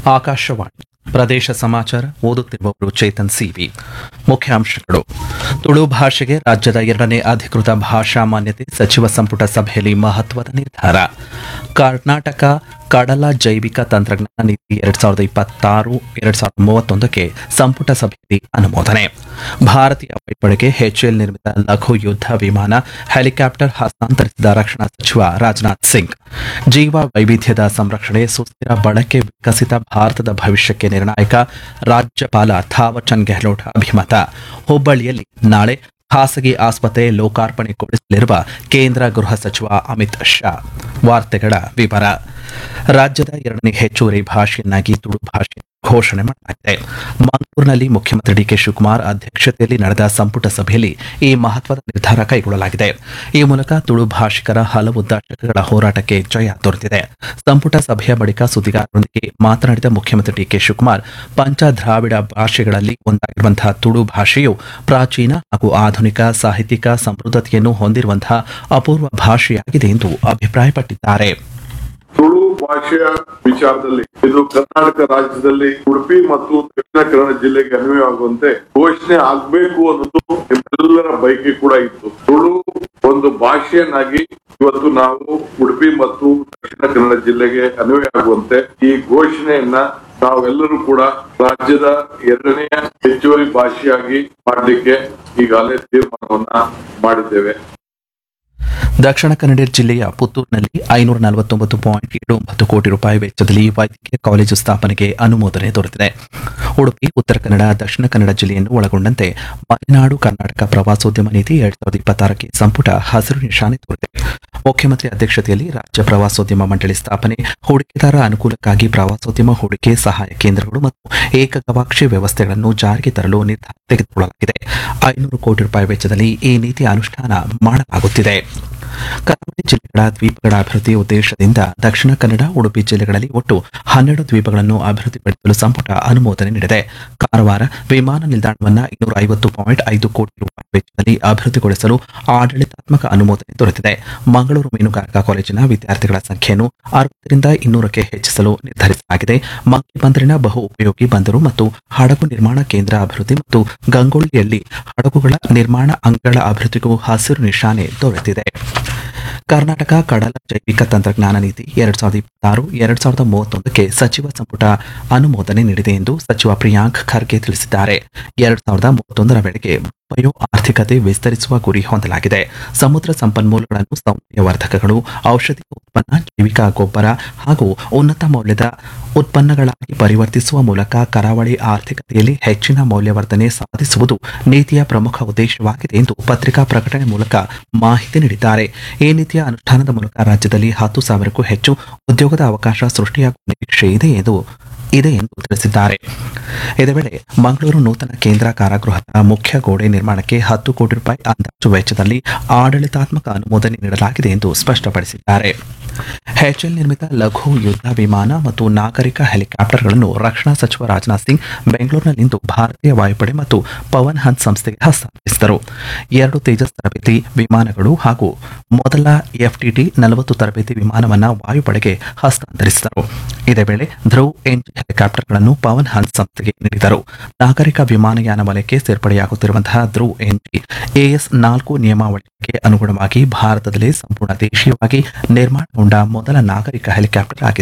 ಆಕಾಶವಾಣಿ ಪ್ರದೇಶ ಸಮಾಚಾರ ಓದುತ್ತಿರುವವರು ಚೇತನ್ ಸಿವಿ ಮುಖ್ಯಾಂಶಗಳು ತುಳು ಭಾಷೆಗೆ ರಾಜ್ಯದ ಎರಡನೇ ಅಧಿಕೃತ ಭಾಷಾ ಮಾನ್ಯತೆ ಸಚಿವ ಸಂಪುಟ ಸಭೆಯಲ್ಲಿ ಮಹತ್ವದ ನಿರ್ಧಾರ ಕರ್ನಾಟಕ ಕಡಲ ಜೈವಿಕ ತಂತ್ರಜ್ಞಾನ ನೀತಿ ಎರಡ್ ಸಾವಿರದ ಇಪ್ಪತ್ತಾರು ಎರಡ್ ಸಾವಿರದ ಮೂವತ್ತೊಂದಕ್ಕೆ ಸಂಪುಟ ಸಭೆಯಲ್ಲಿ ಅನುಮೋದನೆ ಭಾರತೀಯ ವಾಯುಪಡೆಗೆ ಎಚ್ಎಲ್ ನಿರ್ಮಿತ ಲಘು ಯುದ್ಧ ವಿಮಾನ ಹೆಲಿಕಾಪ್ಟರ್ ಹಸ್ತಾಂತರಿಸಿದ ರಕ್ಷಣಾ ಸಚಿವ ರಾಜನಾಥ್ ಸಿಂಗ್ ಜೀವ ವೈವಿಧ್ಯದ ಸಂರಕ್ಷಣೆ ಸುಸ್ಥಿರ ಬಳಕೆ ವಿಕಸಿತ ಭಾರತದ ಭವಿಷ್ಯಕ್ಕೆ ನಿರ್ಣಾಯಕ ರಾಜ್ಯಪಾಲ ಥಾವರ್ಚಂದ್ ಗೆಹ್ಲೋಟ್ ಅಭಿಮತ ಹುಬ್ಬಳ್ಳಿಯಲ್ಲಿ ನಾಳೆ ಖಾಸಗಿ ಆಸ್ಪತ್ರೆ ಲೋಕಾರ್ಪಣೆಗೊಳಿಸಲಿರುವ ಕೇಂದ್ರ ಗೃಹ ಸಚಿವ ಅಮಿತ್ ಶಾ ವಾರ್ತೆಗಳ ವಿವರ ರಾಜ್ಯದ ಎರಡನೇ ಹೆಚ್ಚುವರಿ ಭಾಷೆಯನ್ನಾಗಿ ತುಳು ಭಾಷೆ ಘೋಷಣೆ ಮಾಡಲಾಗಿದೆ ಮಂಗಳೂರಿನಲ್ಲಿ ಮುಖ್ಯಮಂತ್ರಿ ಡಿಕೆ ಶಿವಕುಮಾರ್ ಅಧ್ಯಕ್ಷತೆಯಲ್ಲಿ ನಡೆದ ಸಂಪುಟ ಸಭೆಯಲ್ಲಿ ಈ ಮಹತ್ವದ ನಿರ್ಧಾರ ಕೈಗೊಳ್ಳಲಾಗಿದೆ ಈ ಮೂಲಕ ತುಳು ಭಾಷಿಕರ ಹಲವು ದಶಕಗಳ ಹೋರಾಟಕ್ಕೆ ಜಯ ದೊರೆತಿದೆ ಸಂಪುಟ ಸಭೆಯ ಬಳಿಕ ಸುದ್ದಿಗಾರರೊಂದಿಗೆ ಮಾತನಾಡಿದ ಮುಖ್ಯಮಂತ್ರಿ ಡಿಕೆ ಶಿವಕುಮಾರ್ ಪಂಚ ದ್ರಾವಿಡ ಭಾಷೆಗಳಲ್ಲಿ ಒಂದಾಗಿರುವಂತಹ ತುಳು ಭಾಷೆಯು ಪ್ರಾಚೀನ ಹಾಗೂ ಆಧುನಿಕ ಸಾಹಿತ್ಯಿಕ ಸಮೃದ್ಧತೆಯನ್ನು ಹೊಂದಿರುವಂತಹ ಅಪೂರ್ವ ಭಾಷೆಯಾಗಿದೆ ಎಂದು ಅಭಿಪ್ರಾಯಪಟ್ಟಿದ್ದಾರೆ ತುಳು ಭಾಷೆಯ ವಿಚಾರದಲ್ಲಿ ಇದು ಕರ್ನಾಟಕ ರಾಜ್ಯದಲ್ಲಿ ಉಡುಪಿ ಮತ್ತು ದಕ್ಷಿಣ ಕನ್ನಡ ಜಿಲ್ಲೆಗೆ ಅನ್ವಯವಾಗುವಂತೆ ಘೋಷಣೆ ಆಗ್ಬೇಕು ಅನ್ನೋದು ನಿಮ್ಮೆಲ್ಲರ ಬಯಕೆ ಕೂಡ ಇತ್ತು ತುಳು ಒಂದು ಭಾಷೆಯನ್ನಾಗಿ ಇವತ್ತು ನಾವು ಉಡುಪಿ ಮತ್ತು ದಕ್ಷಿಣ ಕನ್ನಡ ಜಿಲ್ಲೆಗೆ ಅನ್ವಯ ಆಗುವಂತೆ ಈ ಘೋಷಣೆಯನ್ನ ನಾವೆಲ್ಲರೂ ಕೂಡ ರಾಜ್ಯದ ಎರಡನೆಯ ಹೆಚ್ಚುವರಿ ಭಾಷೆಯಾಗಿ ಮಾಡಲಿಕ್ಕೆ ಈಗಾಗಲೇ ತೀರ್ಮಾನವನ್ನ ಮಾಡಿದ್ದೇವೆ ದಕ್ಷಿಣ ಕನ್ನಡ ಜಿಲ್ಲೆಯ ಪುತ್ತೂರಿನಲ್ಲಿ ಐನೂರ ನಲವತ್ತೊಂಬತ್ತು ಪಾಯಿಂಟ್ ಏಳು ಒಂಬತ್ತು ಕೋಟಿ ರೂಪಾಯಿ ವೆಚ್ಚದಲ್ಲಿ ವೈದ್ಯಕೀಯ ಕಾಲೇಜು ಸ್ಥಾಪನೆಗೆ ಅನುಮೋದನೆ ದೊರೆತಿದೆ ಉಡುಪಿ ಉತ್ತರ ಕನ್ನಡ ದಕ್ಷಿಣ ಕನ್ನಡ ಜಿಲ್ಲೆಯನ್ನು ಒಳಗೊಂಡಂತೆ ಮಲೆನಾಡು ಕರ್ನಾಟಕ ಪ್ರವಾಸೋದ್ಯಮ ನೀತಿ ಎರಡ್ ಸಾವಿರದ ಇಪ್ಪತ್ತಾರಕ್ಕೆ ಸಂಪುಟ ಹಸಿರು ನಿಶಾನೆ ತೋರಿದೆ ಮುಖ್ಯಮಂತ್ರಿ ಅಧ್ಯಕ್ಷತೆಯಲ್ಲಿ ರಾಜ್ಯ ಪ್ರವಾಸೋದ್ಯಮ ಮಂಡಳಿ ಸ್ಥಾಪನೆ ಹೂಡಿಕೆದಾರ ಅನುಕೂಲಕ್ಕಾಗಿ ಪ್ರವಾಸೋದ್ಯಮ ಹೂಡಿಕೆ ಸಹಾಯ ಕೇಂದ್ರಗಳು ಮತ್ತು ಏಕಗವಾಕ್ಷಿ ವ್ಯವಸ್ಥೆಗಳನ್ನು ಜಾರಿಗೆ ತರಲು ನಿರ್ಧಾರ ತೆಗೆದುಕೊಳ್ಳಲಾಗಿದೆ ಐನೂರು ಕೋಟಿ ರೂಪಾಯಿ ವೆಚ್ಚದಲ್ಲಿ ಈ ನೀತಿ ಅನುಷ್ಠಾನ ಮಾಡಲಾಗುತ್ತಿದೆ ಕರಾವಳಿ ಜಿಲ್ಲೆಗಳ ದ್ವೀಪಗಳ ಅಭಿವೃದ್ಧಿ ಉದ್ದೇಶದಿಂದ ದಕ್ಷಿಣ ಕನ್ನಡ ಉಡುಪಿ ಜಿಲ್ಲೆಗಳಲ್ಲಿ ಒಟ್ಟು ಹನ್ನೆರಡು ದ್ವೀಪಗಳನ್ನು ಅಭಿವೃದ್ಧಿಪಡಿಸಲು ಸಂಪುಟ ಅನುಮೋದನೆ ನೀಡಿದೆ ಕಾರವಾರ ವಿಮಾನ ನಿಲ್ದಾಣವನ್ನು ಇನ್ನೂರ ಐವತ್ತು ಪಾಯಿಂಟ್ ಐದು ಕೋಟಿ ರೂಪಾಯಿ ವೆಚ್ಚದಲ್ಲಿ ಅಭಿವೃದ್ಧಿಗೊಳಿಸಲು ಆಡಳಿತಾತ್ಮಕ ಅನುಮೋದನೆ ದೊರೆತಿದೆ ಮಂಗಳೂರು ಮೀನುಗಾರಿಕಾ ಕಾಲೇಜಿನ ವಿದ್ಯಾರ್ಥಿಗಳ ಸಂಖ್ಯೆಯನ್ನು ಅರವತ್ತರಿಂದ ಇನ್ನೂರಕ್ಕೆ ಹೆಚ್ಚಿಸಲು ನಿರ್ಧರಿಸಲಾಗಿದೆ ಮಂಕಿ ಬಂದರಿನ ಬಹು ಉಪಯೋಗಿ ಬಂದರು ಮತ್ತು ಹಡಗು ನಿರ್ಮಾಣ ಕೇಂದ್ರ ಅಭಿವೃದ್ಧಿ ಮತ್ತು ಗಂಗೊಳ್ಳಿಯಲ್ಲಿ ಹಡಗುಗಳ ನಿರ್ಮಾಣ ಅಂಗಗಳ ಅಭಿವೃದ್ಧಿಗೂ ಹಸಿರು ನಿಶಾನೆ ದೊರೆತಿದೆ ಕರ್ನಾಟಕ ಕಡಲ ಜೈವಿಕ ತಂತ್ರಜ್ಞಾನ ನೀತಿ ಎರಡ್ ಸಾವಿರದ ಇಪ್ಪತ್ತಾರು ಎರಡ್ ಸಾವಿರದ ಮೂವತ್ತೊಂದಕ್ಕೆ ಸಚಿವ ಸಂಪುಟ ಅನುಮೋದನೆ ನೀಡಿದೆ ಎಂದು ಸಚಿವ ಪ್ರಿಯಾಂಕ್ ಖರ್ಗೆ ತಿಳಿಸಿದ್ದಾರೆ ಎರಡ್ ಸಾವಿರದ ಮೂವತ್ತೊಂದರ ವೇಳೆಗೆ ಬಯೋ ಆರ್ಥಿಕತೆ ವಿಸ್ತರಿಸುವ ಗುರಿ ಹೊಂದಲಾಗಿದೆ ಸಮುದ್ರ ಸಂಪನ್ಮೂಲಗಳನ್ನು ಸೌಂದರ್ಯವರ್ಧಕಗಳು ಔಷಧಿ ಉತ್ಪನ್ನ ಜೈವಿಕ ಗೊಬ್ಬರ ಹಾಗೂ ಉನ್ನತ ಮೌಲ್ಯದ ಉತ್ಪನ್ನಗಳಾಗಿ ಪರಿವರ್ತಿಸುವ ಮೂಲಕ ಕರಾವಳಿ ಆರ್ಥಿಕತೆಯಲ್ಲಿ ಹೆಚ್ಚಿನ ಮೌಲ್ಯವರ್ಧನೆ ಸಾಧಿಸುವುದು ನೀತಿಯ ಪ್ರಮುಖ ಉದ್ದೇಶವಾಗಿದೆ ಎಂದು ಪತ್ರಿಕಾ ಪ್ರಕಟಣೆ ಮೂಲಕ ಮಾಹಿತಿ ನೀಡಿದ್ದಾರೆ ಈ ನೀತಿಯ ಅನುಷ್ಠಾನದ ಮೂಲಕ ರಾಜ್ಯದಲ್ಲಿ ಹತ್ತು ಸಾವಿರಕ್ಕೂ ಹೆಚ್ಚು ಉದ್ಯೋಗದ ಅವಕಾಶ ಸೃಷ್ಟಿಯಾಗುವ ನಿರೀಕ್ಷೆ ಇದೆ ಎಂದು ಇದೆ ಎಂದು ತಿಳಿಸಿದ್ದಾರೆ ಇದೇ ವೇಳೆ ಮಂಗಳೂರು ನೂತನ ಕೇಂದ್ರ ಕಾರಾಗೃಹದ ಮುಖ್ಯ ಗೋಡೆ ನಿರ್ಮಾಣಕ್ಕೆ ಹತ್ತು ಕೋಟಿ ರೂಪಾಯಿ ಅಂದಾಜು ವೆಚ್ಚದಲ್ಲಿ ಆಡಳಿತಾತ್ಮಕ ಅನುಮೋದನೆ ನೀಡಲಾಗಿದೆ ಎಂದು ಸ್ಪಷ್ಟಪಡಿಸಿದ್ದಾರೆ ಎಚ್ಎಲ್ ನಿರ್ಮಿತ ಲಘು ಯುದ್ಧ ವಿಮಾನ ಮತ್ತು ನಾಗರಿಕ ಹೆಲಿಕಾಪ್ಟರ್ಗಳನ್ನು ರಕ್ಷಣಾ ಸಚಿವ ರಾಜನಾಥ್ ಸಿಂಗ್ ಬೆಂಗಳೂರಿನಲ್ಲಿಂದು ಭಾರತೀಯ ವಾಯುಪಡೆ ಮತ್ತು ಪವನ್ ಹನ್ಸ್ ಸಂಸ್ಥೆಗೆ ಹಸ್ತಾಂತರಿಸಿದರು ಎರಡು ತೇಜಸ್ ತರಬೇತಿ ವಿಮಾನಗಳು ಹಾಗೂ ಮೊದಲ ಎಫ್ಟಿಟಿ ನಲವತ್ತು ತರಬೇತಿ ವಿಮಾನವನ್ನು ವಾಯುಪಡೆಗೆ ಹಸ್ತಾಂತರಿಸಿದರು ಇದೇ ವೇಳೆ ಧ್ರುವ್ ಎಂಜಿ ಹೆಲಿಕಾಪ್ಟರ್ಗಳನ್ನು ಪವನ್ ಹನ್ಸ್ ಸಂಸ್ಥೆಗೆ ನೀಡಿದರು ನಾಗರಿಕ ವಿಮಾನಯಾನ ವಲಯಕ್ಕೆ ಸೇರ್ಪಡೆಯಾಗುತ್ತಿರುವಂತಹ ಧ್ರುವ್ ಎಂಜಿ ಎಎಸ್ ನಾಲ್ಕು ನಿಯಮಾವಳಿಗೆ ಅನುಗುಣವಾಗಿ ಭಾರತದಲ್ಲಿ ಸಂಪೂರ್ಣ ದೇಶೀಯವಾಗಿ ನಿರ್ಮಾಣಗೊಂಡ ಮೊದಲ ನಾಗರಿಕ ಹೆಲಿಕಾಪ್ಟರ್ ಆಗಿದೆ